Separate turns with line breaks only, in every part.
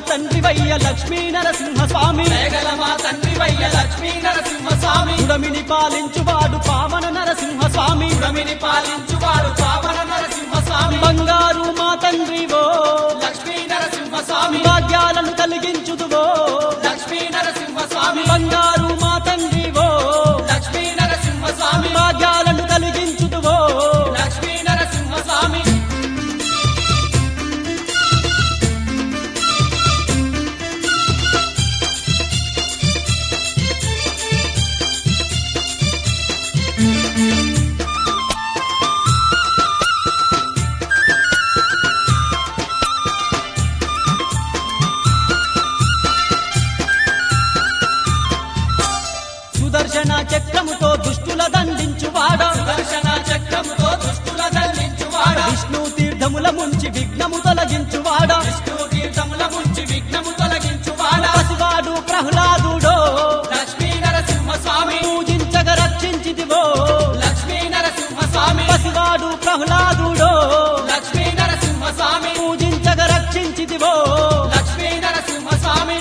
తండ్రి వయ్య లక్ష్మీ నరసింహ స్వామి
దయగల మా తండ్రి వయ్య లక్ష్మీ నరసింహ స్వామి
ఉడమిని పాలించువాడు పావన నరసింహ స్వామి
ఉడమిని పాలించువాడు పావన నరసింహ స్వామి
బంగారు మా తండ్రివో
లక్ష్మీ నరసింహ స్వామి
భాగ్యాలను కలిగించుదువో
లక్ష్మీ నరసింహ స్వామి
బంగారు మా తండ్రివో
లక్ష్మీ నరసింహ స్వామి
భాగ్యాలను కలిగించుదువో
లక్ష్మీ నరసింహ స్వామి
సుదర్శన చక్రముతో దుష్టుల దండించువాడ
దర్శన చక్రముతో దుష్టుల దండించువాడ
విష్ణు తీర్థముల ముంచి విఘ్నము తొలగించువాడ
విష్ణు తీర్థముల ముంచి విఘ్నము తొలగించువాడ
పసివాడు ప్రహ్లాదుడో
లక్ష్మీ నరసింహ స్వామి
పూజించగ రక్షించిదివో
లక్ష్మీ నరసింహ స్వామి
పసివాడు ప్రహ్లాదుడో
లక్ష్మీ నరసింహ స్వామి
పూజించగ రక్షించిదివో
లక్ష్మీ నరసింహ స్వామి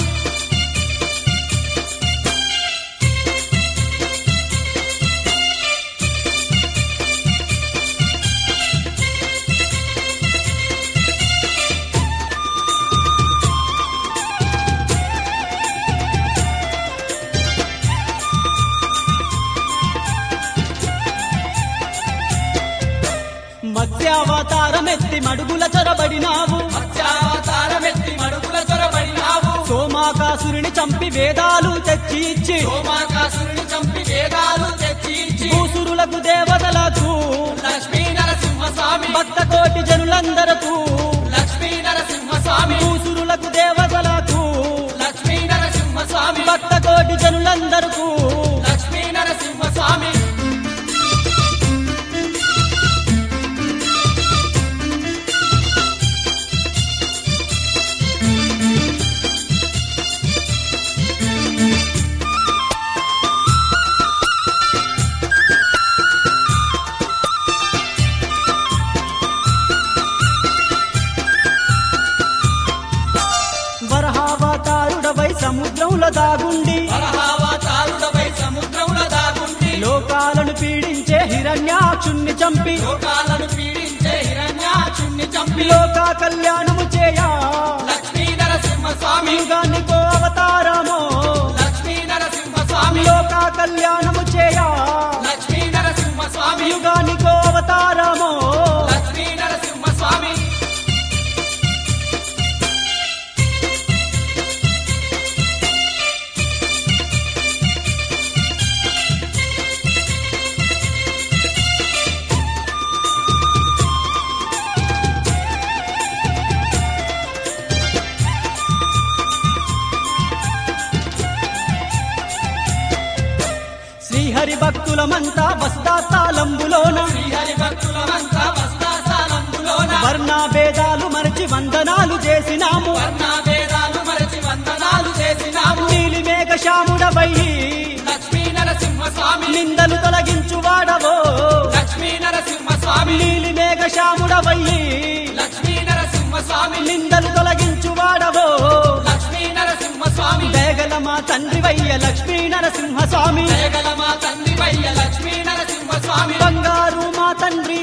మత్స్యావతారమెత్తి మడుగుల చొరబడినావు
మత్స్యావతారమెత్తి మడుగుల చొరబడినావు
సోమాకాసురుని చంపి వేదాలు తెచ్చి ఇచ్చి
సోమాకాసురుని చంపి వేదాలు తెచ్చి ఇచ్చి
భూసురులకు దేవతలకు
లక్ష్మీ నరసింహ స్వామి
భక్త కోటి జనులందరకు
లక్ష్మీ నరసింహ స్వామి
భూసురులకు దేవతలకు
లక్ష్మీ నరసింహ స్వామి
భక్త కోటి జనులందరకు
లక్ష్మీ నరసింహ స్వామి
వరహావతారుడవై సముద్రంలో దాగుండి
వరహావతారుడపై సముద్రముల దాగుండి
లోకాలను పీడించే హిరణ్యాక్షుణ్ణి చంపి
లోకాలను పీడించే హిరణ్యాచుణ్ణి చంపి
లోక కళ్యాణము చేయా
లక్ష్మీ నరసింహ స్వామి
యుగానికో అవతారమో
లక్ష్మీ నరసింహ స్వామి
లోక కళ్యాణము చేయా
లక్ష్మీ నరసింహ స్వామి
యుగానికో అవతారమో
లక్ష్మీ నరసింహ స్వామి
శ్రీహరి భక్తులమంతా వస్తాతాళంబులోన
శ్రీహరి భక్తులమంతా వస్తాసాలంబులోన
వర్ణ భేదాలు మరచి వందనాలు చేసినాము
వర్ణాభేదాలు మరచి వందనాలు చేసినాము
నీలి మేఘ శ్యాముడవయ్యి
లక్ష్మీ నరసింహ స్వామి
నిందలు తొలగించు వాడవో
లక్ష్మీ నరసింహ స్వామి
నీలి మేఘ శ్యాముడవయ్యి
లక్ష్మీ నరసింహ స్వామి
నిందలు తొలగించు వాడవో
లక్ష్మీ నరసింహ స్వామి
దయగల మా తండ్రి వయ్య లక్ష్మీ నరసింహ స్వామి
దయగల మా తండ్రి వయ్య లక్ష్మీ నరసింహ స్వామి
బంగారు మా తండ్రి